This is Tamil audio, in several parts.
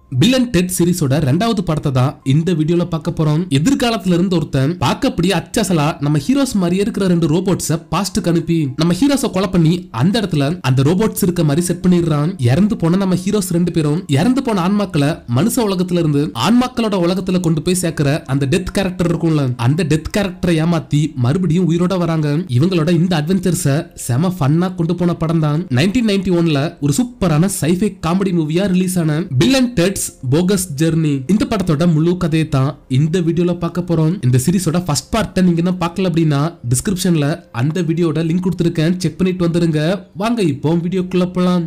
பில் அண்ட் டெட் சீரிஸோட ரெண்டாவது படத்தை தான் இந்த வீடியோல பார்க்க போறோம் எதிர்காலத்துல இருந்து ஒருத்தன் பார்க்க அப்படியே அச்சசலா நம்ம ஹீரோஸ் மாதிரியே இருக்கிற ரெண்டு ரோபோட்ஸ பாஸ்டுக்கு அனுப்பி நம்ம ஹீரோஸ கொலை பண்ணி அந்த இடத்துல அந்த ரோபோட்ஸ் இருக்க மாதிரி செட் பண்ணிடுறான் இறந்து போன நம்ம ஹீரோஸ் ரெண்டு பேரும் இறந்து போன ஆன்மாக்களை மனுஷ உலகத்துல இருந்து ஆன்மாக்களோட உலகத்துல கொண்டு போய் சேர்க்கிற அந்த டெத் கேரக்டர் இருக்கும்ல அந்த டெத் கேரக்டரை ஏமாத்தி மறுபடியும் உயிரோட வராங்க இவங்களோட இந்த அட்வென்ச்சர்ஸ செம ஃபன்னா கொண்டு போன படம் தான் நைன்டீன் நைன்டி ஒன்ல ஒரு சூப்பரான சைஃபை காமெடி மூவியா ரிலீஸ் ஆன Bill and Ted's Bogus journey இந்த படத்தோட முழு கதையை தான் இந்த வீடியோல பார்க்க போறோம் இந்த சீரிஸோட ஃபர்ஸ்ட் பார்ட்டை நீங்க என்ன பார்க்கல அப்படின்னா டிஸ்கிரிப்ஷன்ல அந்த வீடியோட லிங்க் கொடுத்துருக்கேன் செக் பண்ணிட்டு வந்துருங்க வாங்க இப்போ வீடியோக்குள்ள போலாம்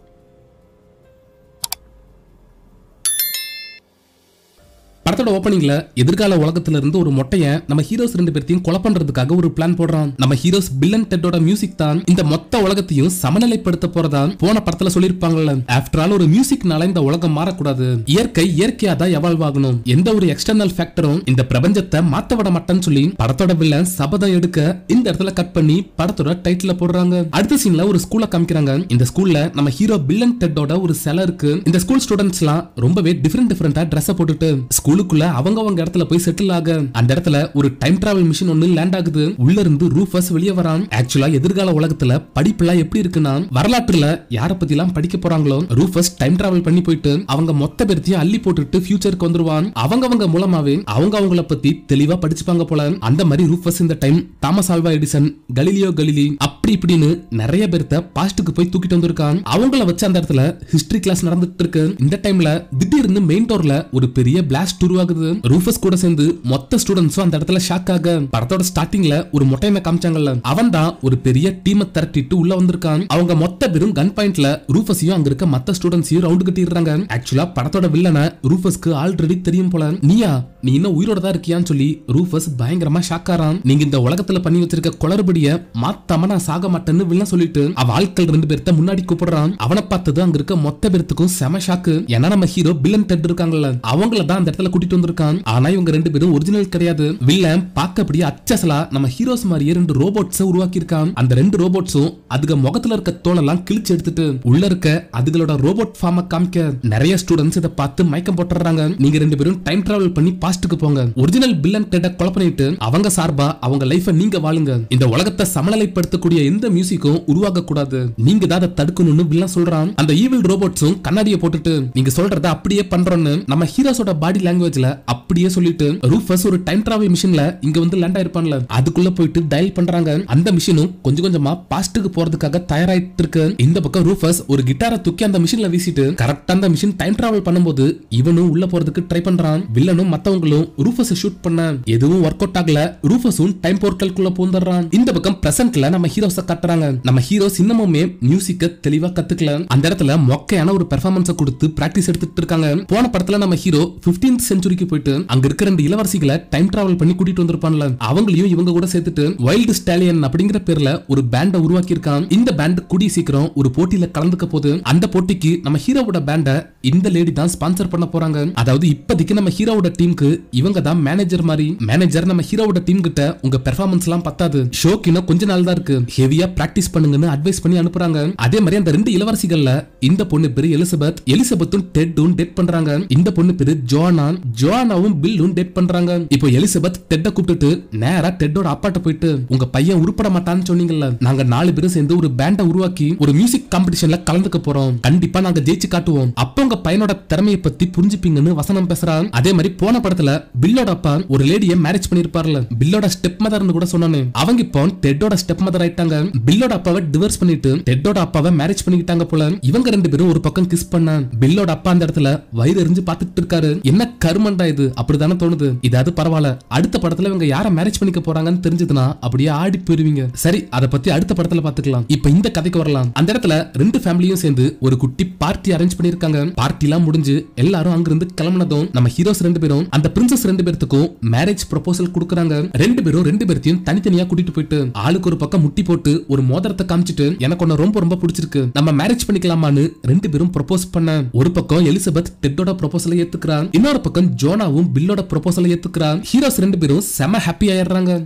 படத்தோட ஓப்பனிங்ல எதிர்கால உலகத்துல இருந்து ஒரு மொட்டைய நம்ம ஹீரோஸ் ரெண்டு பேர்த்தையும் கொலை பண்றதுக்காக ஒரு பிளான் போடுறான் நம்ம ஹீரோஸ் பில்லன் டெட்டோட மியூசிக் தான் இந்த மொத்த உலகத்தையும் சமநிலைப்படுத்த போறதா போன படத்துல சொல்லிருப்பாங்கல்ல ஆஃப்டர் ஆல் ஒரு மியூசிக்னால இந்த உலகம் மாறக்கூடாது இயற்கை இயற்கையா தான் எவால்வ் ஆகணும் எந்த ஒரு எக்ஸ்டர்னல் ஃபேக்டரும் இந்த பிரபஞ்சத்தை மாத்த விட மாட்டேன்னு சொல்லி படத்தோட வில்லன் சபதம் எடுக்க இந்த இடத்துல கட் பண்ணி படத்தோட டைட்டில போடுறாங்க அடுத்த சீன்ல ஒரு ஸ்கூல்ல காமிக்கிறாங்க இந்த ஸ்கூல்ல நம்ம ஹீரோ பில்லன் டெட்டோட ஒரு சிலை இருக்கு இந்த ஸ்கூல் ஸ்டூடெண்ட்ஸ் எல்லாம் ரொம்பவே டிஃபரெண்ட் டிஃபரெண்டா ட்ரெஸ் போட்டுட்டு ஸ்கூலுக்குள்ள அவங்க அவங்க இடத்துல போய் செட்டில் ஆக அந்த இடத்துல ஒரு டைம் டிராவல் மிஷின் ஒன்னு லேண்ட் ஆகுது உள்ள இருந்து ரூஃபஸ் வெளியே வரான் ஆக்சுவலா எதிர்கால உலகத்துல படிப்புலாம் எப்படி இருக்குன்னா வரலாற்றுல யார பத்தி எல்லாம் படிக்க போறாங்களோ ரூஃபஸ் டைம் டிராவல் பண்ணி போயிட்டு அவங்க மொத்த பேர்த்தையும் அள்ளி போட்டுட்டு ஃபியூச்சருக்கு வந்துருவான் அவங்க அவங்க மூலமாவே அவங்க அவங்கள பத்தி தெளிவா படிச்சுப்பாங்க போல அந்த மாதிரி ரூஃபஸ் இந்த time Thomas Alva Edison Galileo Galilei அப்படி இப்படின்னு நிறைய பேர்த்த பாஸ்டுக்கு போய் தூக்கிட்டு வந்திருக்கான் அவங்கள வச்சு அந்த இடத்துல ஹிஸ்டரி கிளாஸ் நடந்துட்டு இருக்கு இந்த டைம்ல திடீர்னு மெயின் டோர்ல ஒரு பெரிய பிளாஸ்ட் உருவாகுது ரூஃபஸ் கூட சேர்ந்து மொத்த ஸ்டூடெண்ட்ஸும் அந்த இடத்துல ஷாக் ஆக படத்தோட ஸ்டார்டிங்ல ஒரு மொட்டையனை காமிச்சாங்கல்ல அவன் தான் ஒரு பெரிய டீமை திரட்டிட்டு உள்ள வந்திருக்கான் அவங்க மொத்த பேரும் கன் பாயிண்ட்ல ரூஃபஸையும் அங்க இருக்க மத்த ஸ்டூடெண்ட்ஸையும் ரவுண்ட் கட்டிடுறாங்க ஆக்சுவலா படத்தோட வில்லனை ரூஃபஸ்க்கு ஆல்ரெடி தெரியும் போல நீயா நீ இன்னும் உயிரோட தான் இருக்கியான்னு சொல்லி ரூஃபஸ் பயங்கரமா ஷாக் ஆறான் நீங்க இந்த உலகத்துல பண்ணி வச்சிருக்க குளறுபடிய மாத்தாம நான் சாக மாட்டேன்னு வில்லன் சொல்லிட்டு அவ ஆட்கள் ரெண்டு பேர்த்த முன்னாடி கூப்பிடுறான் அவனை பார்த்தது அங்க இருக்க மொத்த பேர்த்துக்கும் செம ஷாக்கு ஏன்னா நம்ம ஹீரோ பில்லன் டெட் இருக்காங்கல்ல அவங்கள தான் அந்த இடத்துல கூட்டிட்டு வந்திருக்கான் ஆனா இவங்க ரெண்டு பேரும் ஒரிஜினல் கிடையாது வில்லன் பார்க்க அப்படியே அச்சசலா நம்ம ஹீரோஸ் மாதிரியே ரெண்டு ரோபோட்ஸ் உருவாக்கி இருக்கான் அந்த ரெண்டு ரோபோட்ஸும் அதுக முகத்துல இருக்க தோலெல்லாம் கிழிச்சு எடுத்துட்டு உள்ள இருக்க அதுகளோட ரோபோட் ஃபார்ம காமிக்க நிறைய ஸ்டூடெண்ட்ஸ் இதை பார்த்து மயக்கம் போட்டுறாங்க நீங்க ரெண்டு பேரும் டைம் டிராவல் பண்ணி பாஸ்டுக்கு போங்க ஒரிஜினல் பில்லன் டெட கொலை பண்ணிட்டு அவங்க சார்பா அவங்க லைஃப நீங்க வாழுங்க இந்த உலகத்தை சமநிலைப்படுத்தக்கூடிய எந்த மியூசிக்கும் உருவாக கூடாது நீங்க தான் அதை தடுக்கணும்னு வில்லன் சொல்றான் அந்த ஈவில் ரோபோட்ஸும் கண்ணாடியை போட்டுட்டு நீங்க சொல்றத அப்படியே பண்றோம்னு நம்ம ஹீரோஸோட பாடி லாங்குவேஜ்ல அப்படியே சொல்லிட்டு ரூஃபஸ் ஒரு டைம் டிராவல் மிஷின்ல இங்க வந்து லேண்ட் ஆயிருப்பான்ல அதுக்குள்ள போயிட்டு டயல் பண்றாங்க அந்த மிஷினும் கொஞ்சம் கொஞ்சமா பாஸ்டுக்கு போறதுக்காக தயாராயிட்டு இருக்கு இந்த பக்கம் ரூஃபஸ் ஒரு கிட்டாரை தூக்கி அந்த மிஷின்ல வீசிட்டு கரெக்டா அந்த மிஷின் டைம் டிராவல் பண்ணும்போது இவனும் உள்ள போறதுக்கு ட்ரை பண்றான் வில்லனும் மத்தவங்களும் ரூஃபஸ் ஷூட் பண்ண எதுவும் ஒர்க் அவுட் ஆகல ரூஃபஸும் டைம் போர்ட்டலுக்குள்ள பூந்துடுறான் இந்த பக்கம் பிரசன்ட்ல நம்ம ஹீரோஸ கட்டுறாங்க நம்ம ஹீரோஸ் இன்னமுமே மியூசிக்க தெளிவா கத்துக்கல அந்த இடத்துல மொக்கையான ஒரு பெர்ஃபார்மன்ஸ கொடுத்து பிராக்டிஸ் எடுத்துட்டு இருக்காங்க போன படத்துல நம்ம ஹீரோ 15th செஞ்சுரிக்கு போயிட்டு அங்க இருக்க ரெண்டு இளவரசிகளை டைம் டிராவல் பண்ணி கூட்டிட்டு வந்திருப்பான்ல அவங்களையும் இவங்க கூட சேர்த்துட்டு வைல்டு ஸ்டாலியன் அப்படிங்கிற பேர்ல ஒரு பேண்ட உருவாக்கி இருக்கான் இந்த பேண்ட் கூடிய சீக்கிரம் ஒரு போட்டியில கலந்துக்க போது அந்த போட்டிக்கு நம்ம ஹீரோவோட பேண்ட இந்த லேடி தான் ஸ்பான்சர் பண்ண போறாங்க அதாவது இப்போதைக்கு நம்ம ஹீரோவோட டீமுக்கு இவங்க தான் மேனேஜர் மாதிரி மேனேஜர் நம்ம ஹீரோவோட டீம் கிட்ட உங்க பெர்ஃபார்மன்ஸ் எல்லாம் பத்தாது ஷோக்கு இன்னும் கொஞ்ச நாள் தான் இருக்கு ஹெவியா பிராக்டிஸ் பண்ணுங்கன்னு அட்வைஸ் பண்ணி அனுப்புறாங்க அதே மாதிரி அந்த ரெண்டு இளவரசிகள்ல இந்த பொண்ணு பேரு எலிசபெத் எலிசபெத்தும் டெட்டும் டேட் பண்றாங்க இந்த பொண்ணு பேரு ஜோனா ஜோனாவும் பில்லும் டேட் பண்றாங்க இப்போ எலிசபெத் டெட்ட கூப்பிட்டுட்டு நேரா டெட்டோட அப்பாட்ட போயிட்டு உங்க பையன் உருப்பட மாட்டான்னு சொன்னீங்கல்ல நாங்க நாலு பேரும் சேர்ந்து ஒரு பேண்ட உருவாக்கி ஒரு மியூசிக் காம்படிஷன்ல கலந்துக்க போறோம் கண்டிப்பா நாங்க ஜெயிச்சு காட்டுவோம் அப்ப உங்க பையனோட திறமையை பத்தி புரிஞ்சுப்பீங்கன்னு வசனம் பேசுறான் அதே மாதிரி போன படத்துல பில்லோட அப்பா ஒரு லேடிய மேரேஜ் பண்ணிருப்பார்ல பில்லோட ஸ்டெப் மதர்னு கூட சொன்னானே அவங்க இப்போ டெட்டோட ஸ்டெப் மதர் ஆயிட்டாங்க பில்லோட அப்பாவை டிவோர்ஸ் பண்ணிட்டு டெட்டோட அப்பாவை மேரேஜ் பண்ணிக்கிட்டாங்க போல இவங்க ரெண்டு பேரும் ஒரு பக்கம் கிஸ் பண்ண பில்லோட அப்பா அந்த இடத்துல வயிறு எரிஞ்சு பாத்துட்டு இருக்காரு என்ன கருமண்டா இது அப்படிதானே தோணுது இதாவது பரவாயில்ல அடுத்த படத்துல இவங்க யார மேரேஜ் பண்ணிக்க போறாங்கன்னு தெரிஞ்சதுன்னா அப்படியே ஆடி போயிருவீங்க சரி அதை பத்தி அடுத்த படத்துல பாத்துக்கலாம் இப்ப இந்த கதைக்கு வரலாம் அந்த இடத்துல ரெண்டு ஃபேமிலியும் சேர்ந்து ஒரு குட்டி பார்ட்டி அரேஞ்ச் பண்ணிருக்காங்க பார்ட்டி எல்லாம் முடிஞ்சு எல்லாரும் அங்கிருந்து கிளம்புனதும் நம்ம ஹீரோஸ் ரெண்டு பேரும் அந்த பிரின்சஸ் ரெண்டு பேர்த்துக்கும் மேரேஜ் ப்ரொபோசல் கொடுக்குறாங்க ரெண்டு பேரும் ரெண்டு பேர்த்தையும் தனித்தனியா கூட்டிட்டு போயிட்டு ஆளுக்கு ஒரு பக்கம் முட்டி போட்டு ஒரு மோதிரத்தை காமிச்சிட்டு எனக்கு ஒன்னு ரொம்ப ரொம்ப பிடிச்சிருக்கு நம்ம மேரேஜ் பண்ணிக்கலாமான்னு ரெண்டு பேரும் ப்ரொபோஸ் பண்ண ஒரு பக்கம் எலிசபெத் டெட்டோட ப்ரொபோசலை ஏத்துக்கிறான் இன்னொரு பக்கம் ஜோனாவும் பில்லோட ப்ரொபோசலை ஏத்துக்கிறான் ஹீரோஸ் ரெண்டு பேரும் செம ஹாப்பி ஆயிடுறாங்க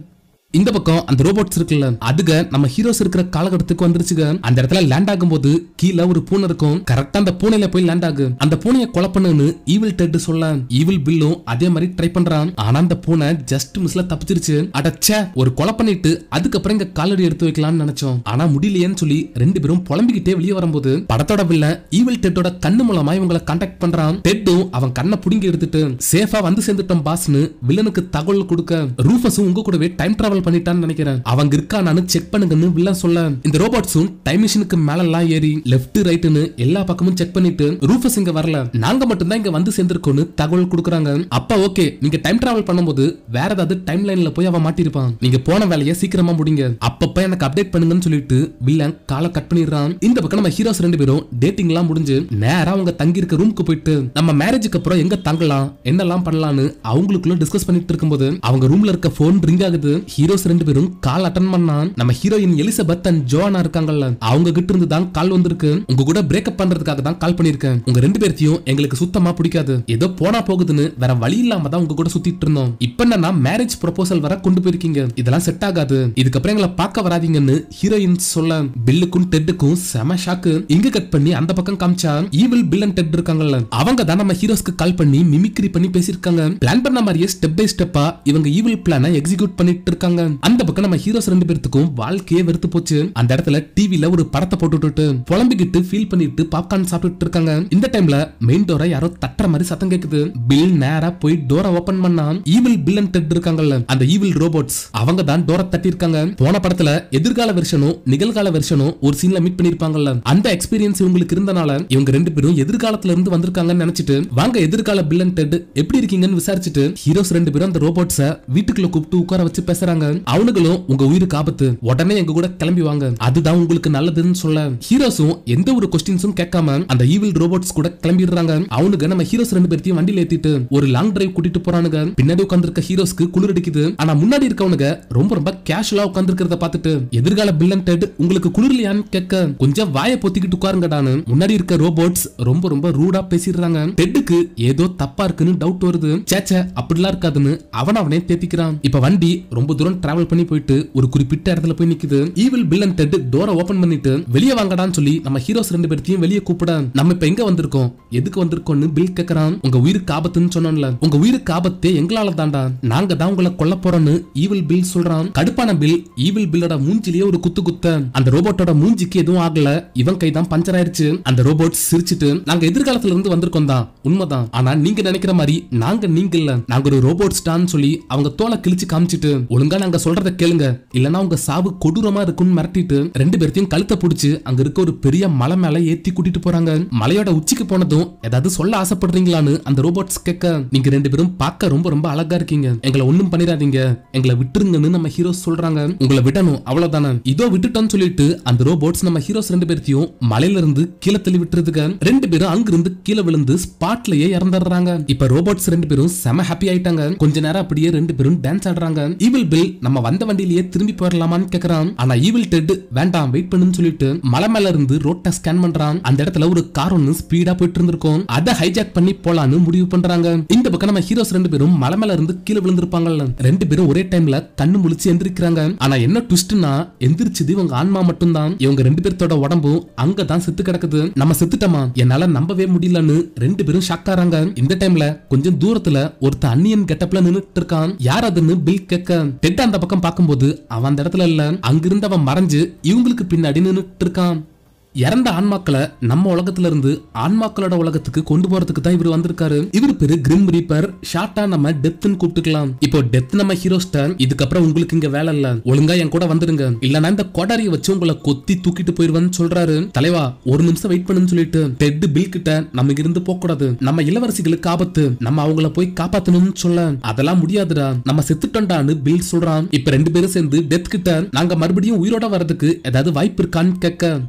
இந்த பக்கம் அந்த ரோபோட்ஸ் இருக்குல்ல அதுக நம்ம ஹீரோஸ் இருக்கிற காலகட்டத்துக்கு வந்துருச்சுங்க அந்த இடத்துல லேண்ட் ஆகும்போது கீழே ஒரு பூனை இருக்கும் கரெக்டா அந்த பூனையில போய் லேண்ட் ஆகு அந்த பூனையை கொலை பண்ணுன்னு ஈவில் டெட் சொல்ல ஈவில் பில்லும் அதே மாதிரி ட்ரை பண்றான் ஆனா அந்த பூனை ஜஸ்ட் மிஸ்ல தப்பிச்சிருச்சு அடச்சே ஒரு கொலை பண்ணிட்டு அதுக்கப்புறம் இங்க காலடி எடுத்து வைக்கலாம்னு நினைச்சோம் ஆனா முடியலையேன்னு சொல்லி ரெண்டு பேரும் புலம்பிக்கிட்டே வெளியே வரும்போது படத்தோட வில்ல ஈவில் டெட்டோட கண்ணு மூலமா இவங்களை கான்டாக்ட் பண்றான் டெட்டும் அவன் கண்ணை புடுங்கி எடுத்துட்டு சேஃபா வந்து சேர்ந்துட்டோம் பாஸ்னு வில்லனுக்கு தகவல் கொடுக்க ரூஃபஸும் உங்க கூடவே டைம் டிராவல் பண்ணிட்டான்னு நினைக்கிறேன் அவங்க இருக்கானான்னு செக் பண்ணுங்கன்னு வில்லன் சொல்ல இந்த ரோபோட்ஸும் டைம் மிஷினுக்கு மேல எல்லாம் ஏறி லெஃப்ட் ரைட்னு எல்லா பக்கமும் செக் பண்ணிட்டு ரூஃபஸ் இங்க வரல நாங்க மட்டும் தான் இங்க வந்து சேர்ந்திருக்கோம்னு தகவல் கொடுக்குறாங்க அப்ப ஓகே நீங்க டைம் டிராவல் பண்ணும்போது வேற ஏதாவது டைம் லைன்ல போய் அவன் மாட்டிருப்பான் நீங்க போன வேலையை சீக்கிரமா முடிங்க அப்பப்ப எனக்கு அப்டேட் பண்ணுங்கன்னு சொல்லிட்டு வில்லன் காலை கட் பண்ணிடுறான் இந்த பக்கம் நம்ம ஹீரோஸ் ரெண்டு பேரும் டேட்டிங் எல்லாம் முடிஞ்சு நேரா அவங்க தங்கி இருக்க ரூமுக்கு போயிட்டு நம்ம மேரேஜுக்கு அப்புறம் எங்க தங்கலாம் என்னெல்லாம் பண்ணலாம்னு அவங்களுக்குள்ள டிஸ்கஸ் பண்ணிட்டு இருக்கும்போது அவங்க ரூம்ல இருக்க போன் ரிங் ஆகுது ஹீரோஸ் ரெண்டு பேரும் கால் அட்டன் பண்ணா நம்ம ஹீரோயின் எலிசபெத் அண்ட் ஜோனா இருக்காங்கல்ல அவங்க கிட்ட இருந்து தான் கால் வந்திருக்கு உங்க கூட பிரேக்கப் பண்றதுக்காக தான் கால் பண்ணிருக்கேன் உங்க ரெண்டு பேர்த்தையும் எங்களுக்கு சுத்தமா பிடிக்காது ஏதோ போனா போகுதுன்னு வேற வழி இல்லாம தான் உங்க கூட சுத்திட்டு இருந்தோம் இப்ப என்னன்னா மேரேஜ் ப்ரொபோசல் வர கொண்டு போயிருக்கீங்க இதெல்லாம் செட் ஆகாது இதுக்கப்புறம் எங்களை பார்க்க வராதீங்கன்னு ஹீரோயின் சொல்ல பில்லுக்கும் டெட்டுக்கும் செம ஷாக்கு இங்க கட் பண்ணி அந்த பக்கம் காமிச்சா ஈவில் பில் அண்ட் டெட் இருக்காங்கல்ல அவங்க தான் நம்ம ஹீரோஸ்க்கு கால் பண்ணி மிமிக்ரி பண்ணி பேசியிருக்காங்க பிளான் பண்ண மாதிரியே ஸ்டெப் பை ஸ்டெப்பா இவங்க ஈவில் பிளானை எக்ஸிக்யூட் பண்ணிட்டு இருக்காங்க அந்த பக்கம் நம்ம ஹீரோஸ் ரெண்டு பேர்த்துக்கும் வாழ்க்கையே வெறுத்து போச்சு அந்த இடத்துல டிவில ஒரு படத்தை போட்டுட்டு புலம்பிக்கிட்டு ஃபீல் பண்ணிட்டு பாப்கார்ன் சாப்பிட்டுட்டு இருக்காங்க இந்த டைம்ல மெயின் டோரை யாரோ தட்டுற மாதிரி சத்தம் கேக்குது பில் நேரா போய் டோரை ஓபன் பண்ணா ஈவில் பில் அண்ட் டெட் இருக்காங்கல்ல அந்த ஈவில் ரோபோட்ஸ் அவங்க தான் டோரை தட்டி இருக்காங்க போன படத்துல எதிர்கால வெர்ஷனும் நிகழ்கால வெர்ஷனும் ஒரு சீன்ல மீட் பண்ணிருப்பாங்கல்ல அந்த எக்ஸ்பீரியன்ஸ் இவங்களுக்கு இருந்தனால இவங்க ரெண்டு பேரும் எதிர்காலத்துல இருந்து வந்திருக்காங்கன்னு நினைச்சிட்டு வாங்க எதிர்கால பில் அண்ட் டெட் எப்படி இருக்கீங்கன்னு விசாரிச்சுட்டு ஹீரோஸ் ரெண்டு பேரும் அந்த ரோபோட்ஸ வீட்டுக்குள்ள கூப்பிட்டு உட்கார வச்சு பேசுறாங்க அவனுங்களும் உங்க உயிருக்கு ஆபத்து உடனே எங்க கூட கிளம்பி வாங்க அதுதான் உங்களுக்கு நல்லதுன்னு சொல்ல ஹீரோஸும் எந்த ஒரு கொஸ்டின்ஸும் கேட்காம அந்த ஈவில் ரோபோட்ஸ் கூட கிளம்பிடுறாங்க அவனுங்க நம்ம ஹீரோஸ் ரெண்டு பேர்த்தையும் வண்டியில ஏத்திட்டு ஒரு லாங் டிரைவ் கூட்டிட்டு போறானுங்க பின்னாடி உட்கார்ந்திருக்க ஹீரோஸ்க்கு குளிர் அடிக்குது ஆனா முன்னாடி இருக்கவனுங்க ரொம்ப ரொம்ப கேஷுவலா உட்கார்ந்திருக்கிறத பார்த்துட்டு எதிர்கால பில்லன் டெட் உங்களுக்கு குளிர்லையான்னு கேட்க கொஞ்சம் வாயை பொத்திக்கிட்டு உட்காருங்கடான்னு முன்னாடி இருக்க ரோபோட்ஸ் ரொம்ப ரொம்ப ரூடா பேசிடுறாங்க டெட்டுக்கு ஏதோ தப்பா இருக்குன்னு டவுட் வருது சேச்ச அப்படிலாம் இருக்காதுன்னு அவன் அவனே தேத்திக்கிறான் இப்ப வண்டி ரொம்ப தூரம் டிராவல் பண்ணி போயிட்டு ஒரு குறிப்பிட்ட இடத்துல போய் நிக்குது ஈவில் பில் அண்ட் டெட் டோரை ஓபன் பண்ணிட்டு வெளியே வாங்கடான்னு சொல்லி நம்ம ஹீரோஸ் ரெண்டு பேர்த்தையும் வெளியே கூப்பிட நம்ம இப்ப எங்க வந்திருக்கோம் எதுக்கு வந்திருக்கோம்னு பில் கேக்குறான் உங்க உயிருக்கு ஆபத்துன்னு சொன்னோம்ல உங்க உயிருக்கு ஆபத்தே எங்களால தான்டா நாங்க தான் உங்களை கொல்ல போறோம்னு ஈவில் பில் சொல்றான் கடுப்பான பில் ஈவில் பில்லோட மூஞ்சிலேயே ஒரு குத்து குத்த அந்த ரோபோட்டோட மூஞ்சிக்கு எதுவும் ஆகல இவன் கை தான் பஞ்சர் ஆயிருச்சு அந்த ரோபோட் சிரிச்சிட்டு நாங்க எதிர்காலத்துல இருந்து வந்திருக்கோம் தான் உண்மைதான் ஆனா நீங்க நினைக்கிற மாதிரி நாங்க நீங்க இல்ல நாங்க ஒரு ரோபோட் ஸ்டான்னு சொல்லி அவங்க தோலை கிழிச்சு காமிச்சிட்டு ஒழுங்கா நாங்க சொல்றத கேளுங்க இல்லனா உங்க சாவு கொடூரமா இருக்கும்னு மிரட்டிட்டு ரெண்டு பேர்த்தையும் கழுத்தை பிடிச்சு அங்க இருக்க ஒரு பெரிய மலை மேல ஏத்தி கூட்டிட்டு போறாங்க மலையோட உச்சிக்கு போனதும் ஏதாவது சொல்ல ஆசைப்படுறீங்களான்னு அந்த ரோபோட்ஸ் கேட்க நீங்க ரெண்டு பேரும் பார்க்க ரொம்ப ரொம்ப அழகா இருக்கீங்க எங்களை ஒண்ணும் பண்ணிடாதீங்க எங்களை விட்டுருங்கன்னு நம்ம ஹீரோஸ் சொல்றாங்க உங்களை விடணும் அவ்வளவுதானே இதோ விட்டுட்டோம்னு சொல்லிட்டு அந்த ரோபோட்ஸ் நம்ம ஹீரோஸ் ரெண்டு பேர்த்தையும் மலையில இருந்து கீழே தள்ளி விட்டுறதுக்கு ரெண்டு பேரும் அங்கிருந்து கீழே விழுந்து ஸ்பாட்லயே இறந்துடுறாங்க இப்ப ரோபோட்ஸ் ரெண்டு பேரும் செம ஹாப்பி ஆயிட்டாங்க கொஞ்ச நேரம் அப்படியே ரெண்டு பேரும் டான்ஸ் ஆடுறாங்க ஈவில் பில் நம்ம வந்த வண்டியிலேயே திரும்பி போயிடலாமான்னு கேக்குறான் ஆனா ஈவில் டெட் வேண்டாம் வெயிட் பண்ணுன்னு சொல்லிட்டு மலை மேல இருந்து ரோட்டை ஸ்கேன் பண்றான் அந்த இடத்துல ஒரு கார் ஒன்னு ஸ்பீடா போயிட்டு இருந்திருக்கும் அதை ஹைஜாக் பண்ணி போலான்னு முடிவு பண்றாங்க இந்த பக்கம் நம்ம ஹீரோஸ் ரெண்டு பேரும் மலை மேல இருந்து கீழே விழுந்திருப்பாங்கல்ல ரெண்டு பேரும் ஒரே டைம்ல கண்ணு முழிச்சு எந்திரிக்கிறாங்க ஆனா என்ன ட்விஸ்ட்னா எந்திரிச்சது இவங்க ஆன்மா மட்டும்தான் இவங்க ரெண்டு பேர்த்தோட உடம்பும் அங்கதான் செத்து கிடக்குது நம்ம செத்துட்டோமா என்னால நம்பவே முடியலன்னு ரெண்டு பேரும் ஷாக் ஆறாங்க இந்த டைம்ல கொஞ்சம் தூரத்துல ஒருத்த அன்னியன் கெட்டப்ல நின்னுட்டு இருக்கான் யார் அதுன்னு பில் கேட்க டெட் அந்த பக்கம் பார்க்கும்போது அவன் அந்த இடத்துல இல்ல அங்கிருந்து அவன் மறைஞ்சு இவங்களுக்கு பின்னாடி நின்னுட்டு இருக்கான் இறந்த ஆன்மாக்களை நம்ம உலகத்துல இருந்து ஆன்மாக்களோட உலகத்துக்கு கொண்டு போறதுக்கு தான் இவர் வந்திருக்காரு இவர் பேரு கிரிம் ரீப்பர் ஷார்ட்டா நம்ம டெத்னு கூப்பிட்டுக்கலாம் இப்போ டெத் நம்ம ஹீரோ ஸ்டார் இதுக்கப்புறம் உங்களுக்கு இங்க வேலை இல்ல ஒழுங்கா என் கூட வந்துருங்க இல்லனா இந்த கொடாரியை வச்சு உங்களை கொத்தி தூக்கிட்டு போயிருவேன்னு சொல்றாரு தலைவா ஒரு நிமிஷம் வெயிட் பண்ணுன்னு சொல்லிட்டு டெட் பில் கிட்ட நம்ம இருந்து போக கூடாது நம்ம இளவரசிகளுக்கு ஆபத்து நம்ம அவங்கள போய் காப்பாத்தணும்னு சொல்ல அதெல்லாம் முடியாதுடா நம்ம செத்துட்டோம்டான்னு பில் சொல்றான் இப்ப ரெண்டு பேரும் சேர்ந்து டெத் கிட்ட நாங்க மறுபடியும் உயிரோட வரதுக்கு ஏதாவது வாய்ப்பு இருக்கான்னு கேட்க உங்களுக்கு பிடிச்ச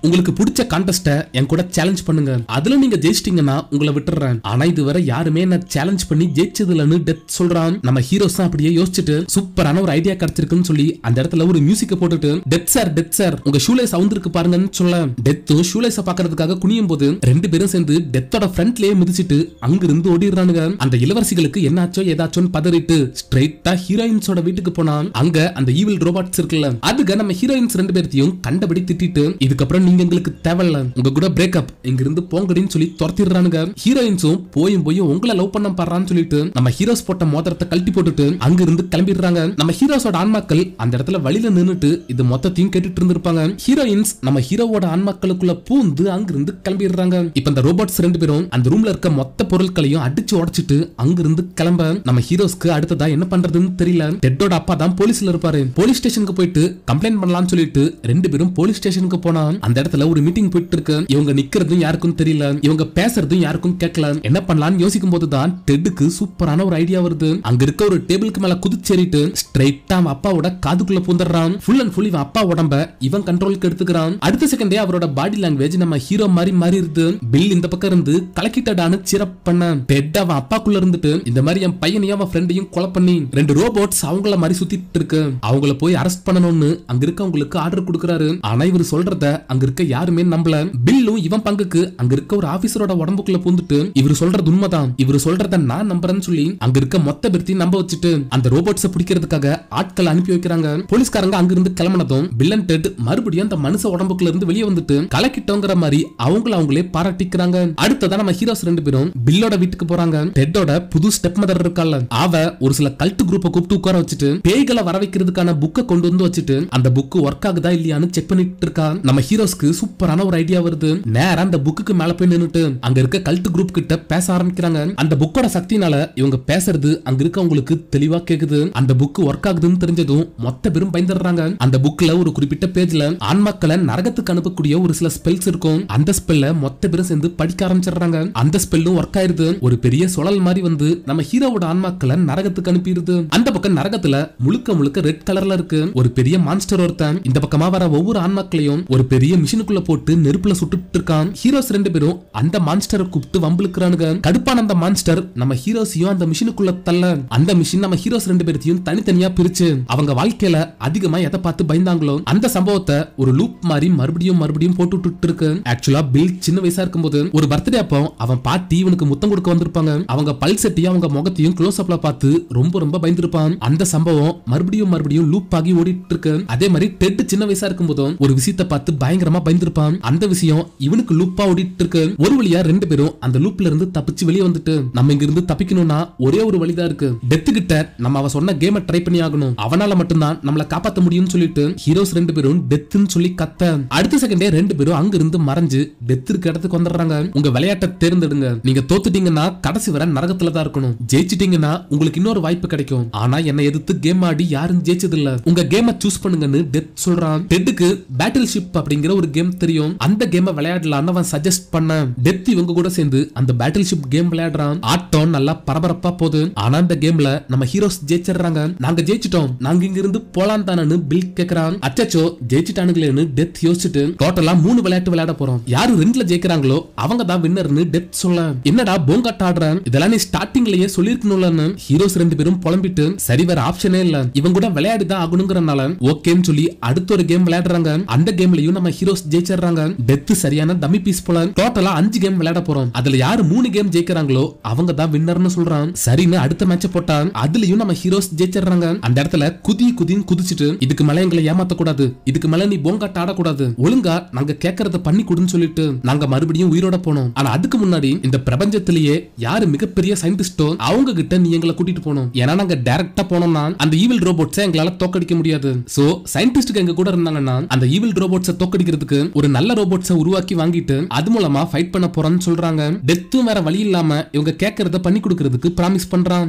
பிடிச்ச கான்டெஸ்ட என் கூட சேலஞ்ச் பண்ணுங்க அதுல நீங்க ஜெயிச்சிட்டீங்கன்னா உங்களை விட்டுறேன் ஆனா இதுவரை யாருமே என்ன சேலஞ்ச் பண்ணி ஜெயிச்சது இல்லைன்னு டெத் சொல்றான் நம்ம ஹீரோஸ் தான் அப்படியே யோசிச்சுட்டு சூப்பரான ஒரு ஐடியா கிடைச்சிருக்குன்னு சொல்லி அந்த இடத்துல ஒரு மியூசிக்க போட்டுட்டு டெத் சார் டெத் சார் உங்க ஷூலேஸ் அவுந்திருக்கு பாருங்கன்னு சொல்ல டெத்தும் ஷூலேஸ பாக்குறதுக்காக குனியும் போது ரெண்டு பேரும் சேர்ந்து டெத்தோட ஃப்ரண்ட்லயே மிதிச்சிட்டு அங்கிருந்து ஓடிடுறானுங்க அந்த இளவரசிகளுக்கு என்னாச்சோ ஏதாச்சோன்னு பதறிட்டு ஸ்ட்ரைட்டா ஹீரோயின்ஸோட வீட்டுக்கு போனா அங்க அந்த ஈவில் ரோபாட்ஸ் இருக்குல்ல அதுக்கு நம்ம ஹீரோயின்ஸ் ரெண்டு பேர்த்தையும் கண்டபடி திட்டிட்டு இதுக்கப்புறம் நீங்க எங்களுக்கு தேவையில்ல உங்க கூட பிரேக்கப் இங்க இருந்து போங்கடின்னு சொல்லி துரத்திடுறானுங்க ஹீரோயின்ஸும் போயும் போய் உங்களை லவ் பண்ண பாடுறான்னு சொல்லிட்டு நம்ம ஹீரோஸ் போட்ட மோதிரத்தை கழட்டி போட்டுட்டு அங்க இருந்து கிளம்பிடுறாங்க நம்ம ஹீரோஸோட ஆன்மாக்கள் அந்த இடத்துல வழியில நின்னுட்டு இது மொத்தத்தையும் கேட்டுட்டு இருந்திருப்பாங்க ஹீரோயின்ஸ் நம்ம ஹீரோவோட ஆன்மாக்களுக்குள்ள பூந்து அங்கிருந்து கிளம்பிடுறாங்க இப்ப இந்த ரோபோட்ஸ் ரெண்டு பேரும் அந்த ரூம்ல இருக்க மொத்த பொருட்களையும் அடிச்சு உடைச்சிட்டு அங்கிருந்து கிளம்ப நம்ம ஹீரோஸ்க்கு அடுத்ததா என்ன பண்றதுன்னு தெரியல டெட்டோட அப்பா தான் போலீஸ்ல இருப்பாரு போலீஸ் ஸ்டேஷனுக்கு போயிட்டு கம்ப்ளைண்ட் பண்ணலாம்னு சொல்லிட்டு ரெண்டு பேரும் போலீஸ் ஸ்டேஷனுக்கு போனா அந்த இடத்துல ஒரு மீட்டிங் போயிட்டு இருக்கு இவங்க நிக்கிறதும் யாருக்கும் தெரியல இவங்க பேசுறதும் யாருக்கும் கேட்கல என்ன பண்ணலாம்னு யோசிக்கும் போது தான் டெட்டுக்கு சூப்பரான ஒரு ஐடியா வருது அங்க இருக்க ஒரு டேபிளுக்கு மேல குதிச்சேறிட்டு ஸ்ட்ரைட்டா அவன் அப்பாவோட காதுக்குள்ள பூந்துடுறான் ஃபுல் அண்ட் ஃபுல் இவன் அப்பா உடம்ப இவன் கண்ட்ரோலுக்கு எடுத்துக்கிறான் அடுத்த செகண்டே அவரோட பாடி லாங்குவேஜ் நம்ம ஹீரோ மாதிரி மாறிடுது பில் இந்த பக்கம் இருந்து கலக்கிட்டடான்னு சிரப் பண்ண டெட் அவன் அப்பாக்குள்ள இருந்துட்டு இந்த மாதிரி என் பையனையும் அவன் ஃப்ரெண்டையும் கொலை பண்ணி ரெண்டு ரோபோட்ஸ் அவங்கள மாதிரி சுத்திட்டு இருக்கு அவங்கள போய் அரெஸ்ட் பண்ணணும்னு அங்க இருக்கவங்களுக்கு ஆர்டர் கொடுக்கறாரு ஆனா இவர் சொல்றத அங்க இருக்க யாருமே நம்பல பில்லும் இவன் பங்குக்கு அங்க இருக்க ஒரு ஆபீசரோட உடம்புக்குள்ள பூந்துட்டு இவர் சொல்றது உண்மைதான் இவர் சொல்றத நான் நம்புறேன்னு சொல்லி அங்க இருக்க மொத்த பேர்த்தையும் நம்ப வச்சுட்டு அந்த ரோபோட்ஸ பிடிக்கிறதுக்காக ஆட்கள் அனுப்பி வைக்கிறாங்க போலீஸ்காரங்க அங்க இருந்து கிளம்பினதும் பில்லன் டெட் மறுபடியும் அந்த மனுஷ உடம்புக்குள்ள இருந்து வெளியே வந்துட்டு கலக்கிட்டோங்கிற மாதிரி அவங்கள அவங்களே பாராட்டிக்கிறாங்க அடுத்ததான் நம்ம ஹீரோஸ் ரெண்டு பேரும் பில்லோட வீட்டுக்கு போறாங்க டெட்டோட புது ஸ்டெப் மதர் இருக்கால அவ ஒரு சில கல்ட் குரூப்பை கூப்பிட்டு உட்கார வச்சுட்டு பேய்களை வர வைக்கிறதுக்கான புக்கை கொண்டு வந்து வச்சுட்டு அந்த புக்கு ஒர்க் ஆகுதா இல்லையான்னு செக் பண்ணிட்டு இருக்கா நம்ம ஹீரோஸ்க்கு சூப்பரான ஒரு ஐடியா வருது நேரா அந்த புக்குக்கு மேல போய் நின்னுட்டு அங்க இருக்க கல்ட் குரூப் கிட்ட பேச ஆரம்பிக்கிறாங்க அந்த புக்கோட சக்தினால இவங்க பேசுறது அங்க இருக்கவங்களுக்கு தெளிவா கேக்குது அந்த புக் ஒர்க் ஆகுதுன்னு தெரிஞ்சதும் மொத்த பேரும் பயந்துடுறாங்க அந்த புக்ல ஒரு குறிப்பிட்ட பேஜ்ல ஆன்மாக்களை நரகத்துக்கு அனுப்பக்கூடிய ஒரு சில ஸ்பெல்ஸ் இருக்கும் அந்த ஸ்பெல்ல மொத்த பேரும் சேர்ந்து படிக்க ஆரம்பிச்சிடுறாங்க அந்த ஸ்பெல்லும் ஒர்க் ஆயிருது ஒரு பெரிய சுழல் மாதிரி வந்து நம்ம ஹீரோவோட ஆன்மாக்களை நரகத்துக்கு அனுப்பிடுது அந்த பக்கம் நரகத்துல முழுக்க முழுக்க ரெட் கலர்ல இருக்கு ஒரு பெரிய மான்ஸ்டர் ஒருத்தன் இந்த பக்கமா வர ஒவ்வொரு ஆன்மாக்களையும் ஒரு பெரிய மிஷினுக்குள்ள போட்டு நெருப்புல சுட்டுட்டு இருக்கான் ஹீரோஸ் ரெண்டு பேரும் அந்த மான்ஸ்டரை கூப்பிட்டு வம்பிழுக்கிறானுங்க கடுப்பான அந்த மான்ஸ்டர் நம்ம ஹீரோஸையும் அந்த மிஷினுக்குள்ள தள்ள அந்த மிஷின் நம்ம ஹீரோஸ் ரெண்டு பேர்த்தையும் தனித்தனியா பிரிச்சு அவங்க வாழ்க்கையில அதிகமா எதை பார்த்து பயந்தாங்களோ அந்த சம்பவத்தை ஒரு லூப் மாதிரி மறுபடியும் மறுபடியும் போட்டு விட்டுட்டு இருக்கு ஆக்சுவலா பில் சின்ன வயசா இருக்கும்போது ஒரு பர்த்டே அப்போ அவன் பாட்டி இவனுக்கு முத்தம் கொடுக்க வந்திருப்பாங்க அவங்க பல் செட்டியும் அவங்க முகத்தையும் க்ளோஸ் அப்ல பார்த்து ரொம்ப ரொம்ப பயந்துருப்பான் அந்த சம்பவம் மறுபடியும் மறுபடியும் லூப் ஆகி ஓடிட்டு இருக்கு அதே மாதிரி டெட் சின்ன வயசா இருக்கும்போதும் ஒரு விஷயத்தை பார்த்து பயங்கரமா பயந்துருப்பான் அந்த விஷயம் இவனுக்கு லூப்பா ஓடிட்டு இருக்கு ஒரு வழியா ரெண்டு பேரும் அந்த லூப்ல இருந்து தப்பிச்சு வெளியே வந்துட்டு நம்ம இங்க இருந்து தப்பிக்கணும்னா ஒரே ஒரு வழிதான் இருக்கு டெத்து கிட்ட நம்ம அவ சொன்ன கேமை ட்ரை பண்ணி ஆகணும் அவனால மட்டும்தான் நம்மள காப்பாத்த முடியும்னு சொல்லிட்டு ஹீரோஸ் ரெண்டு பேரும் டெத்துன்னு சொல்லி கத்த அடுத்த செகண்டே ரெண்டு பேரும் அங்க இருந்து மறைஞ்சு டெத் இருக்க இடத்துக்கு வந்துடுறாங்க உங்க விளையாட்டை தேர்ந்தெடுங்க நீங்க தோத்துட்டீங்கன்னா கடைசி வரை நரகத்துல தான் இருக்கணும் ஜெயிச்சிட்டீங்கன்னா உங்களுக்கு இன்னொரு வாய்ப்பு கிடைக்கும் ஆனா என்னை எதிர்த்து கேம் ஆடி யாரும் ஜெயிச்சது இல்ல உங்க கேமை சூஸ் பண்ணுங்கன்னு டெத் சொல்றான் டெட்டுக்கு பேட்டில் ஷிப் அப்படிங்கிற ஒரு கேம் தெரியும் அந்த கேமை விளையாடலாம்னு அவன் சஜஸ்ட் பண்ண டெத் இவங்க கூட சேர்ந்து அந்த பேட்டில் ஷிப் கேம் விளையாடுறான் ஆட்டம் நல்லா பரபரப்பா போகுது ஆனா இந்த கேம்ல நம்ம ஹீரோஸ் ஜெயிச்சிடுறாங்க நாங்க ஜெயிச்சிட்டோம் நாங்க இங்க இருந்து போலாம் தானு பில் கேக்குறான் அச்சச்சோ ஜெயிச்சிட்டானுங்களேன்னு டெத் யோசிச்சுட்டு டோட்டலா மூணு விளையாட்டு விளையாட போறோம் யாரு ரெண்டுல ஜெயிக்கிறாங்களோ அவங்க தான் வின்னர்னு டெத் சொல்ல என்னடா போங்காட்ட ஆடுறேன் இதெல்லாம் நீ ஸ்டார்டிங்லயே சொல்லிருக்கணும்லன்னு ஹீரோஸ் ரெண்டு பேரும் புலம்பிட்டு சரி வேற ஆப்ஷனே இல்ல இவங்க கூட விளையாடி தான் ஆகணுங்கிறனால ஓகேன்னு சொல்லி அடுத்த ஒரு கேம் விளையாடுறாங்க அந்த கேம்லயும் நம்ம ஹீரோஸ் ஜெயிச்சிடுறாங்க டெத் சரியான டம்மி பீஸ் போல டோட்டலா அஞ்சு கேம் விளையாட போறோம் அதுல யாரு மூணு கேம் ஜெயிக்கிறாங்களோ அவங்க தான் வின்னர்னு சொல்றான் சரின்னு அடுத்த மேட்ச போட்டா அதுலயும் நம்ம ஹீரோஸ் ஜெயிச்சிடுறாங்க அந்த இடத்துல குதி குதின்னு குதிச்சுட்டு இதுக்கு மேல எங்களை ஏமாத்த கூடாது இதுக்கு மேல நீ போங்காட்ட ஆடக்கூடாது ஒழுங்கா நாங்க கேட்கறத பண்ணி கொடுன்னு சொல்லிட்டு நாங்க மறுபடியும் உயிரோட போனோம் ஆனா அதுக்கு முன்னாடி இந்த பிரபஞ்சத்திலேயே யாரு மிகப்பெரிய சயின்டிஸ்டோ அவங்க கிட்ட நீ எங்களை கூட்டிட்டு போனோம் ஏன்னா நாங்க டைரக்டா போனோம்னா அந்த ஈவில் ரோபோட்ஸை எங்களால தோக்கடிக்க முடியாது சோ சயின்டிஸ்டுக்கு எங்க கூட இருந்தாங்கன்னா அந்த ஈவில் ரோபோட்ஸை தோக்கடிக்கிறதுக்கு ஒரு நல்ல ரோபோட்ஸை உருவாக்கி வாங்கிட்டு அது மூலமா ஃபைட் பண்ண போறோம்னு சொல்றாங்க டெத்தும் வேற வழி இல்லாம இவங்க கேட்கறத பண்ணி கொடுக்கறதுக்கு ப்ராமிஸ் பண்றான்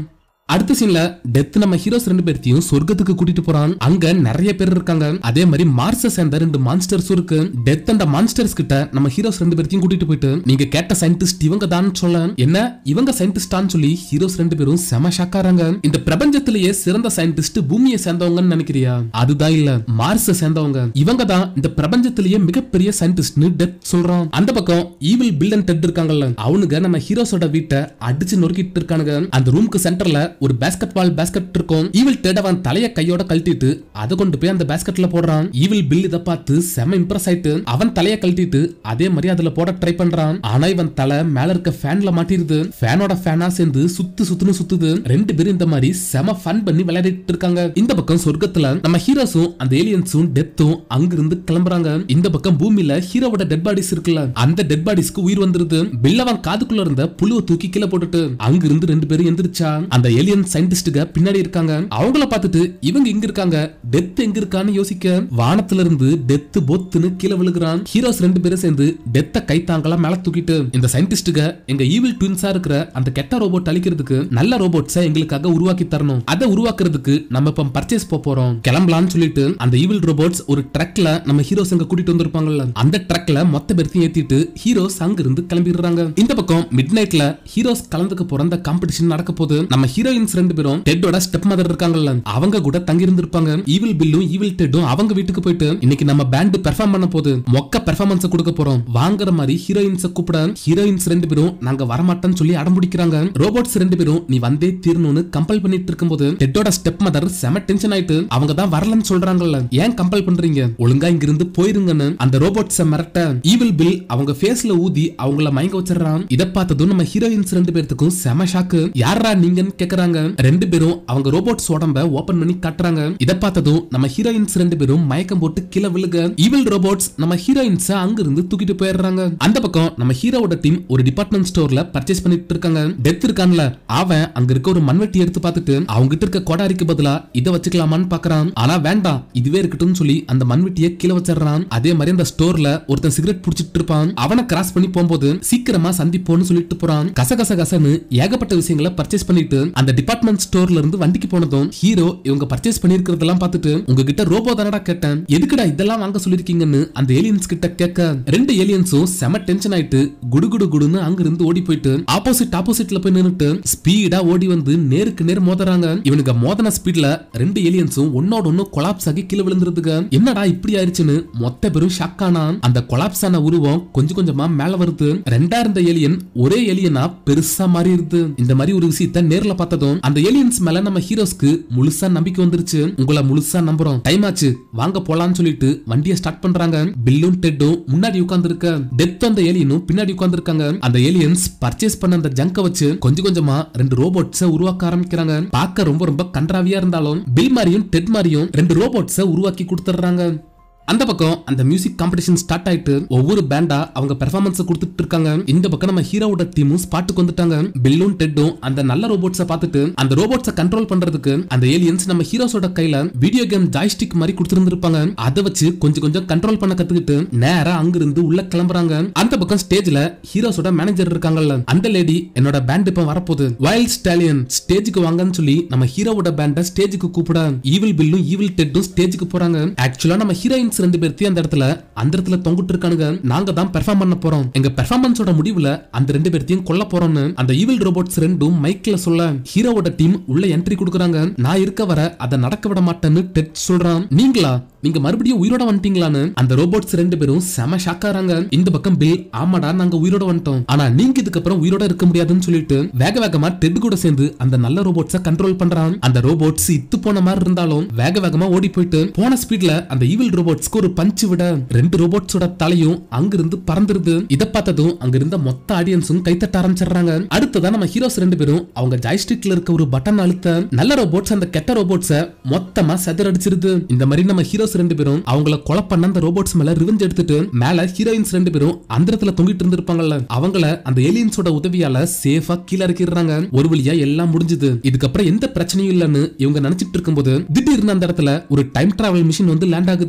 அடுத்த சீன்ல டெத் நம்ம ஹீரோஸ் ரெண்டு பேர்த்தையும் சொர்க்கத்துக்கு கூட்டிட்டு போறான் அங்க நிறைய பேர் இருக்காங்க அதே மாதிரி மார்ஸ சேர்ந்த ரெண்டு மான்ஸ்டர்ஸும் இருக்கு டெத் அந்த மான்ஸ்டர்ஸ் கிட்ட நம்ம ஹீரோஸ் ரெண்டு பேர்த்தையும் கூட்டிட்டு போயிட்டு நீங்க கேட்ட சயின்டிஸ்ட் இவங்க தான் சொல்ல என்ன இவங்க சயின்டிஸ்டான்னு சொல்லி ஹீரோஸ் ரெண்டு பேரும் செம ஷாக்காராங்க இந்த பிரபஞ்சத்திலேயே சிறந்த சயின்டிஸ்ட் பூமியை சேர்ந்தவங்கன்னு நினைக்கிறியா அதுதான் இல்ல மார்ஸ சேர்ந்தவங்க இவங்க தான் இந்த பிரபஞ்சத்திலேயே மிகப்பெரிய சயின்டிஸ்ட்னு டெத் சொல்றான் அந்த பக்கம் ஈவில் பில் அண்ட் டெட் இருக்காங்கல்ல அவனுங்க நம்ம ஹீரோஸோட வீட்டை அடிச்சு நொறுக்கிட்டு இருக்கானுங்க அந்த ரூமுக்கு சென்டர்ல ஒரு பேஸ்கெட் பால் பேஸ்கெட் இருக்கும் ஈவில் டெட் அவன் தலைய கையோட கழட்டிட்டு அதை கொண்டு போய் அந்த பேஸ்கெட்ல போடுறான் ஈவில் பில் இத பார்த்து செம இம்ப்ரெஸ் ஆயிட்டு அவன் தலைய கழட்டிட்டு அதே மாதிரி அதுல போட ட்ரை பண்றான் ஆனா இவன் தலை மேல இருக்க ஃபேன்ல மாட்டிருது ஃபேனோட ஃபேனா சேர்ந்து சுத்து சுத்துன்னு சுத்துது ரெண்டு பேரும் இந்த மாதிரி செம ஃபன் பண்ணி விளையாடிட்டு இருக்காங்க இந்த பக்கம் சொர்க்கத்துல நம்ம ஹீரோஸும் அந்த ஏலியன்ஸும் டெத்தும் அங்கிருந்து கிளம்புறாங்க இந்த பக்கம் பூமியில ஹீரோவோட டெட் பாடிஸ் இருக்குல்ல அந்த டெட் பாடிஸ்க்கு உயிர் வந்துருது பில்லவன் காதுக்குள்ள இருந்த புழுவை தூக்கி கீழே போட்டுட்டு அங்கிருந்து ரெண்டு பேரும் எந்திரிச்சா அந்த ஏலியன் சயின்டிஸ்டுக பின்னாடி இருக்காங்க அவங்கள பார்த்துட்டு இவங்க இங்க இருக்காங்க டெத் எங்க இருக்கான்னு யோசிக்க வானத்துல இருந்து டெத் பொத்துன்னு கீழே விழுகிறான் ஹீரோஸ் ரெண்டு பேரும் சேர்ந்து டெத்த கை தாங்களா மேல தூக்கிட்டு இந்த சயின்டிஸ்டுக எங்க ஈவில் ட்வின்ஸா இருக்கிற அந்த கெட்ட ரோபோட் அழிக்கிறதுக்கு நல்ல ரோபோட்ஸை எங்களுக்காக உருவாக்கி தரணும் அதை உருவாக்குறதுக்கு நம்ம இப்ப பர்ச்சேஸ் போறோம் கிளம்பலாம்னு சொல்லிட்டு அந்த ஈவில் ரோபோட்ஸ் ஒரு ட்ரக்ல நம்ம ஹீரோஸ் அங்க கூட்டிட்டு வந்திருப்பாங்கல்ல அந்த ட்ரக்ல மொத்த பேர்த்தையும் ஏத்திட்டு ஹீரோஸ் அங்க இருந்து கிளம்பிடுறாங்க இந்த பக்கம் மிட் நைட்ல ஹீரோஸ் கலந்துக்க போற அந்த காம்படிஷன் நடக்க போது நம்ம ஹீரோயின்ஸ் ரெண்டு பேரும் டெட்டோட ஸ்டெப் மதர் இருக்காங்கல்ல அவங்க கூட தங்கி இருந்திருப்பாங்க ஈவில் பில்லும் ஈவில் டெட்டும் அவங்க வீட்டுக்கு போயிட்டு இன்னைக்கு நம்ம பேண்ட் பெர்ஃபார்ம் பண்ண போது மொக்க பெர்ஃபார்மன்ஸ் கொடுக்க போறோம் வாங்குற மாதிரி ஹீரோயின்ஸ் கூப்பிட ஹீரோயின்ஸ் ரெண்டு பேரும் நாங்க வரமாட்டோம்னு சொல்லி அடம்பிடிக்கிறாங்க ரோபோட்ஸ் ரெண்டு பேரும் நீ வந்தே தீரணும்னு கம்பல் பண்ணிட்டு இருக்கும்போது டெட்டோட ஸ்டெப் மதர் செம டென்ஷன் ஆயிட்டு அவங்க தான் வரலன்னு சொல்றாங்கல்ல ஏன் கம்பல் பண்றீங்க ஒழுங்கா இங்க இருந்து போயிருங்கன்னு அந்த ரோபோட்ஸ மிரட்ட ஈவில் பில் அவங்க ஃபேஸ்ல ஊதி அவங்கள மயங்க வச்சிடறான் இத பார்த்ததும் நம்ம ஹீரோயின்ஸ் ரெண்டு பேர்த்துக்கும் செம ஷாக்கு யாரா நீங்கன்னு கேக்குறாங்க ரெண்டு பேரும் அவங்க ரோபோட்ஸ் உடம்ப ஓபன் பண்ணி காட்டுறாங்க இத பார்த்ததும் நம்ம ஹீரோயின்ஸ் ரெண்டு பேரும் மயக்கம் போட்டு கீழே விழுக ஈவில் ரோபோட்ஸ் நம்ம ஹீரோயின்ஸ அங்க இருந்து தூக்கிட்டு போயிடுறாங்க அந்த பக்கம் நம்ம ஹீரோவோட டீம் ஒரு டிபார்ட்மெண்ட் ஸ்டோர்ல பர்ச்சேஸ் பண்ணிட்டு இருக்காங்க டெத் இருக்கான்ல அவன் அங்க இருக்க ஒரு மண்வெட்டி எடுத்து பார்த்துட்டு அவங்க கிட்ட இருக்க கொடாரிக்கு பதிலா இதை வச்சுக்கலாமான்னு பாக்குறான் ஆனா வேண்டாம் இதுவே இருக்கட்டும்னு சொல்லி அந்த மண்வெட்டியை கீழே வச்சிடுறான் அதே மாதிரி அந்த ஸ்டோர்ல ஒருத்தன் சிகரெட் புடிச்சிட்டு இருப்பான் அவனை கிராஸ் பண்ணி போகும்போது சீக்கிரமா சந்திப்போம்னு சொல்லிட்டு போறான் கச கச கசன்னு ஏகப்பட்ட விஷயங்களை பர்ச்சேஸ் பண்ணிட்டு அந்த டிபார்ட்மெண்ட் ஸ்டோர்ல இருந்து வண்டிக்கு போனதும் ஹீரோ இவங்க பர்ச்சேஸ் பண்ணிருக்கிறதெல்லாம் பார்த்துட்டு உங்ககிட்ட ரோபோ தானடா கேட்டேன் எதுக்குடா இதெல்லாம் வாங்க சொல்லிருக்கீங்கன்னு அந்த ஏலியன்ஸ் கிட்ட கேட்க ரெண்டு ஏலியன்ஸும் செம டென்ஷன் ஆயிட்டு குடு குடு குடுன்னு அங்க இருந்து ஓடி போயிட்டு ஆப்போசிட் ஆப்போசிட்ல போய் நின்னுட்டு ஸ்பீடா ஓடி வந்து நேருக்கு நேர் மோதுறாங்க இவனுக்கு மோதன ஸ்பீட்ல ரெண்டு ஏலியன்ஸும் ஒன்னோட ஒன்னு கொலாப்ஸ் ஆகி கீழே விழுந்துருதுங்க என்னடா இப்படி ஆயிருச்சுன்னு மொத்த பேரும் ஷாக் ஆனா அந்த கொலாப்ஸ் ஆன உருவம் கொஞ்சம் கொஞ்சமா மேல வருது ரெண்டா இருந்த ஏலியன் ஒரே ஏலியனா பெருசா மாறிடுது இந்த மாதிரி ஒரு விஷயத்த நேர்ல பார்த்ததும் அந்த ஏலியன்ஸ் மேல நம்ம ஹீரோஸ்க்கு முழுசா நம்பிக்கை வந்துருச்சு உங்களை முழுசா நம்புறோம் டைம் ஆச்சு வாங்க போலாம்னு சொல்லிட்டு வண்டியை ஸ்டார்ட் பண்றாங்க பில்லும் டெட்டும் முன்னாடி உட்கார்ந்துருக்க டெத் அந்த ஏலியனும் பின்னாடி உட்கார்ந்துருக்காங்க அந்த ஏலியன்ஸ் பர்ச்சேஸ் பண்ண அந்த ஜங்க வச்சு கொஞ்சம் கொஞ்சமா ரெண்டு ரோபோட்ஸ உருவாக்க ஆரம்பிக்கிறாங்க பார்க்க ரொம்ப ரொம்ப கன்றாவியா இருந்தாலும் பில் மாதிரியும் டெட் மாதிரியும் ரெண்டு ரோபோட்ஸ உருவாக்கி கொடுத்துட்றாங்க அந்த பக்கம் அந்த மியூசிக் காம்படிஷன் ஸ்டார்ட் ஆயிட்டு ஒவ்வொரு பேண்டா அவங்க பெர்ஃபார்மன்ஸ் கொடுத்துட்டு இருக்காங்க இந்த பக்கம் நம்ம ஹீரோவோட டீமும் ஸ்பாட்டுக்கு வந்துட்டாங்க பில்லும் டெட்டும் அந்த நல்ல ரோபோட்ஸை பார்த்துட்டு அந்த ரோபோட்ஸை கண்ட்ரோல் பண்றதுக்கு அந்த ஏலியன்ஸ் நம்ம ஹீரோஸோட கையில வீடியோ கேம் ஜாய்ஸ்டிக் மாதிரி கொடுத்துருந்துருப்பாங்க அதை வச்சு கொஞ்சம் கொஞ்சம் கண்ட்ரோல் பண்ண கத்துக்கிட்டு நேரா அங்கிருந்து உள்ள கிளம்புறாங்க அந்த பக்கம் ஸ்டேஜ்ல ஹீரோஸோட மேனேஜர் இருக்காங்கல்ல அந்த லேடி என்னோட பேண்ட் இப்ப வரப்போகுது வைல்ட் ஸ்டாலியன் ஸ்டேஜுக்கு வாங்கன்னு சொல்லி நம்ம ஹீரோவோட பேண்ட ஸ்டேஜுக்கு கூப்பிட ஈவில் பில்லும் ஈவில் டெட்டும் ஸ்டேஜுக்கு போறாங்க ஆக்சுவலா நம்ம ஹீரோயின்ஸ் ரெண்டு பேர்த்தையும் அந்த இடத்துல அந்த இடத்துல தொங்கிட்டு இருக்கானுங்க நாங்க தான் பெர்ஃபார்ம் பண்ண போறோம் எங்க பெர்ஃபார்மன்ஸோட முடிவுல அந்த ரெண்டு பேர்த்தையும் கொல்ல போறோம்னு அந்த ஈவில் ரோபோட்ஸ் ரெண்டும் மைக்ல சொல்ல ஹீரோவோட டீம் உள்ள என்ட்ரி கொடுக்குறாங்க நான் இருக்க வர அதை நடக்க விட மாட்டேன்னு டெட் சொல்றான் நீங்களா நீங்க மறுபடியும் உயிரோட வந்துட்டீங்களான்னு அந்த ரோபோட்ஸ் ரெண்டு பேரும் செம ஷாக்காராங்க இந்த பக்கம் பில் ஆமாடா நாங்க உயிரோட வந்துட்டோம் ஆனா நீங்க இதுக்கப்புறம் உயிரோட இருக்க முடியாதுன்னு சொல்லிட்டு வேக வேகமா டெட் கூட சேர்ந்து அந்த நல்ல ரோபோட்ஸ கண்ட்ரோல் பண்றான் அந்த ரோபோட்ஸ் இத்து போன மாதிரி இருந்தாலும் வேக வேகமா ஓடி போயிட்டு போன ஸ்பீட்ல அந்த ஈவில் ரோபோட்ஸ்க்கு ஒரு பஞ்ச் விட ரெண்டு ரோபோட்ஸோட தலையும் அங்கிருந்து பறந்துருது இத பார்த்ததும் அங்க இருந்த மொத்த ஆடியன்ஸும் கைத்தட்ட ஆரம்பிச்சிடுறாங்க அடுத்ததான் நம்ம ஹீரோஸ் ரெண்டு பேரும் அவங்க ஜாய்ஸ்டிக்ல இருக்க ஒரு பட்டன் அழுத்த நல்ல ரோபோட்ஸ் அந்த கெட்ட ரோபோட்ஸ மொத்தமா செதறடிச்சிருது இந்த மாதிரி நம்ம ஹீரோஸ் ரெண்டு பேரும் அவங்கள கொலை பண்ண அந்த ரோபோட்ஸ் மேல ரிவெஞ்ச் எடுத்துட்டு மேல ஹீரோயின்ஸ் ரெண்டு பேரும் அந்த இடத்துல தொங்கிட்டு இருந்திருப்பாங்கல்ல அவங்கள அந்த ஏலியன்ஸோட உதவியால சேஃபா கீழே இறக்கிடுறாங்க ஒரு வழியா எல்லாம் முடிஞ்சது இதுக்கப்புறம் எந்த பிரச்சனையும் இல்லைன்னு இவங்க நினைச்சிட்டு இருக்கும்போது திடீர்னு அந்த இடத்துல ஒரு டைம் டிராவல் மிஷின் வந்து லேண்ட் ஆகுது உள்ள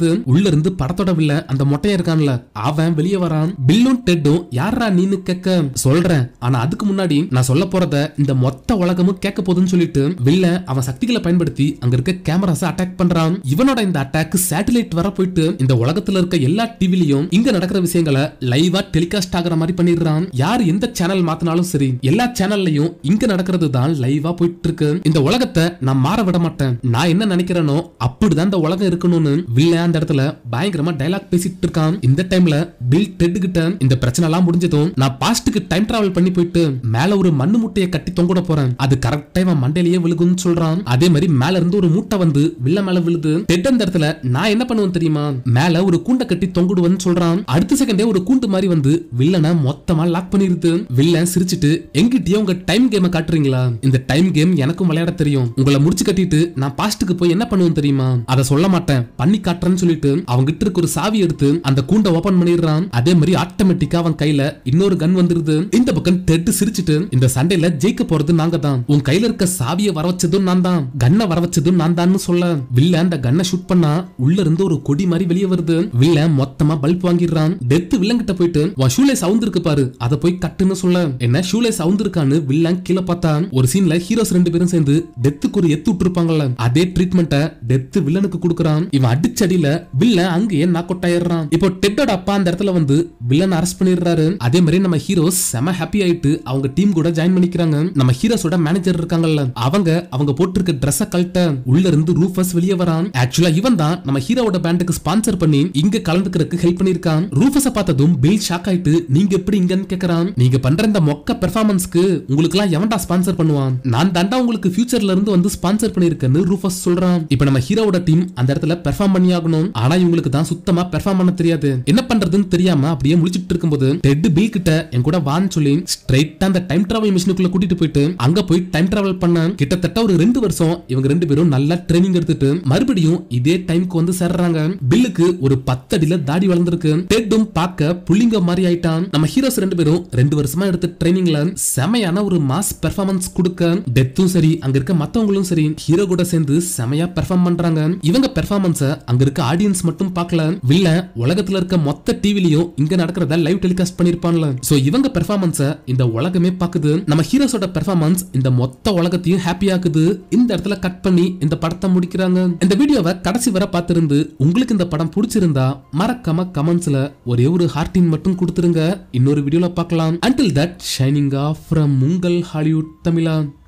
உள்ள இருந்து படத்தோட வில்ல அந்த மொட்டையா இருக்கான்ல அவன் வெளியே வரான் பில்லும் டெட்டும் யாரா நீன்னு கேட்க சொல்றேன் ஆனா அதுக்கு முன்னாடி நான் சொல்ல போறத இந்த மொத்த உலகமும் கேட்க போகுதுன்னு சொல்லிட்டு வில்ல அவன் சக்திகளை பயன்படுத்தி அங்க இருக்க கேமராஸ் அட்டாக் பண்றான் இவனோட இந்த அட்டாக் சேட்டலைட் வர போயிட்டு இந்த உலகத்துல இருக்க எல்லா டிவிலையும் இங்க நடக்கிற விஷயங்களை லைவா டெலிகாஸ்ட் ஆகுற மாதிரி பண்ணிடுறான் யார் எந்த சேனல் மாத்தினாலும் சரி எல்லா சேனல்லையும் இங்க நடக்கிறது தான் லைவா போயிட்டு இருக்கு இந்த உலகத்தை நான் மாற விட மாட்டேன் நான் என்ன நினைக்கிறேனோ அப்படிதான் இந்த உலகம் இருக்கணும்னு வில்ல அந்த இடத்துல பயங்கரமா டைலாக் பேசிட்டு இருக்கான் இந்த டைம்ல பில் டெட் கிட்ட இந்த பிரச்சனை எல்லாம் முடிஞ்சதும் நான் பாஸ்டுக்கு டைம் டிராவல் பண்ணி போயிட்டு மேல ஒரு மண்ணு மூட்டையை கட்டி தொங்கிட போறேன் அது கரெக்டா இவன் மண்டையிலேயே விழுகுன்னு சொல்றான் அதே மாதிரி மேல இருந்து ஒரு மூட்டை வந்து வில்ல மேல விழுது டெட் அந்த இடத்துல நான் என்ன பண்ணுவேன் தெரியுமா மேல ஒரு கூண்டை கட்டி தொங்கிடுவேன்னு சொல்றான் அடுத்த செகண்டே ஒரு கூண்டு மாதிரி வந்து வில்லனை மொத்தமா லாக் பண்ணிருது வில்லன் சிரிச்சிட்டு எங்கிட்டயே உங்க டைம் கேம காட்டுறீங்களா இந்த டைம் கேம் எனக்கும் விளையாட தெரியும் உங்களை முடிச்சு கட்டிட்டு நான் பாஸ்ட்டுக்கு போய் என்ன பண்ணுவேன் தெரியுமா அதை சொல்ல மாட்டேன் பண்ணி காட்டுறேன்னு சொல்லிட்டு அவங்க கிட்ட இருக்க ஒரு சாவி எடுத்து அந்த கூண்டை ஓபன் பண்ணிடுறான் அதே மாதிரி ஆட்டோமேட்டிக்கா அவன் கையில இன்னொரு கன் வந்துருது இந்த பக்கம் டெட் சிரிச்சிட்டு இந்த சண்டையில ஜெயிக்க போறது நாங்க தான் உன் கையில இருக்க சாவியை வர வச்சதும் நான் தான் கன்னை வர வச்சதும் நான் தான் சொல்ல வில்ல அந்த கன்னை ஷூட் பண்ணா உள்ள இருந்து ஒரு கொடி மாதிரி வெளியே வருது வில்ல மொத்தமா பல்ப் வாங்கிடுறான் டெத் வில்லங்கிட்ட போயிட்டு உன் ஷூலே சவுண்ட் இருக்கு பாரு அதை போய் கட்டுன்னு சொல்ல என்ன ஷூலே சவுண்ட் இருக்கான்னு வில்லன் கீழே பார்த்தா ஒரு சீன்ல ஹீரோஸ் ரெண்டு பேரும் சேர்ந்து டெத்துக்கு ஒரு எத்து விட்டுருப்பாங்கல்ல அதே ட்ரீட்மெண்ட்டை டெத் வில்லனுக்கு கொடுக்குறான் இவன் அடிச்சடியில வில்லன் அங்கேயே நாக் அவுட் ஆயிடுறான் இப்போ டெட்டோட அப்பா அந்த இடத்துல வந்து வில்லன் அரெஸ்ட் பண்ணிடுறாரு அதே மாதிரி நம்ம ஹீரோஸ் செம ஹாப்பி ஆயிட்டு அவங்க டீம் கூட ஜாயின் பண்ணிக்கிறாங்க நம்ம ஹீரோஸோட மேனேஜர் இருக்காங்கல்ல அவங்க அவங்க போட்டிருக்க ட்ரெஸ்ஸ கழட்ட உள்ள இருந்து ரூஃபஸ் வெளியே வரான் ஆக்சுவலா இவன் தான் நம்ம ஹீரோவோட பேண்டுக்கு ஸ்பான்சர் பண்ணி இங்க கலந்துக்கிறதுக்கு ஹெல்ப் பண்ணிருக்கான் ரூஃபஸ பார்த்ததும் பில் ஷாக் ஆயிட்டு நீங்க எப்படி இங்கன்னு கேக்குறான் நீங்க பண்ற இந்த மொக்க பெர்ஃபார்மன்ஸ்க்கு உங்களுக்கு எல்லாம் எவன்டா ஸ்பான்சர் பண்ணுவான் நான் தாண்டா உங்களுக்கு ஃபியூச்சர்ல இருந்து வந்து ஸ்பான்சர் பண்ணிருக்கேன்னு ரூஃபஸ் சொல்றான் இப்போ நம்ம ஹீரோவோட டீம் அந்த இடத்துல பெர்ஃபார்ம் பண்ணி ஆகணும் ஆனா இவங்களுக்கு தான் சுத்தமா பெர்ஃபார்ம் பண்ண தெரியாது என்ன பண்றதுன்னு தெரியாம அப்படியே முழிச்சிட்டு இருக்கும்போது டெட் பில் கிட்ட என் கூட வான்னு சொல்லி ஸ்ட்ரைட்டா அந்த டைம் டிராவல் மிஷினுக்குள்ள கூட்டிட்டு போயிட்டு அங்க போய் டைம் டிராவல் பண்ண கிட்டத்தட்ட ஒரு ரெண்டு வருஷம் இவங்க ரெண்டு பேரும் நல்லா ட்ரைனிங் எடுத்துட்டு மறுபடியும் இதே டைம்க்கு வந்து சேர்றாங்க பில்லுக்கு ஒரு பத்து அடியில தாடி வளர்ந்துருக்கு டெட்டும் பார்க்க புள்ளிங்க மாதிரி ஆயிட்டான் நம்ம ஹீரோஸ் ரெண்டு பேரும் ரெண்டு வருஷமா எடுத்த ட்ரைனிங்ல செமையான ஒரு மாஸ் பெர்ஃபார்மன்ஸ் கொடுக்க டெத்தும் சரி அங்க இருக்க மத்தவங்களும் சரி ஹீரோ கூட சேர்ந்து செமையா பெர்ஃபார்ம் பண்றாங்க இவங்க பெர்ஃபார்மன்ஸ அங்க இருக்க ஆடியன்ஸ் மட்டும் பார்க்கல வில்ல உலகத்துல இருக்க மொத்த டிவிலையும் இங்க நடக்கிறத லைவ் டெலிகாஸ்ட் பண்ணிருப்பான்ல சோ இவங்க பெர்ஃபார்மன்ஸ இந்த உலகமே பாக்குது நம்ம ஹீரோஸோட பெர்ஃபார்மன்ஸ் இந்த மொத்த உலகத்தையும் ஹாப்பி ஆக்குது இந்த இடத்துல கட் பண்ணி இந்த படத்தை முடிக்கிறாங்க இந்த வீடியோவை கடைசி வரை பார்த்திருந்து உங்களுக்கு இந்த படம் பிடிச்சிருந்தா மறக்காம கமெண்ட்ஸ்ல ஒரே ஒரு ஹார்டின் மட்டும் கொடுத்துருங்க இன்னொரு வீடியோல பார்க்கலாம் until that signing off from உங்கள் ஹாலிவுட் தமிழா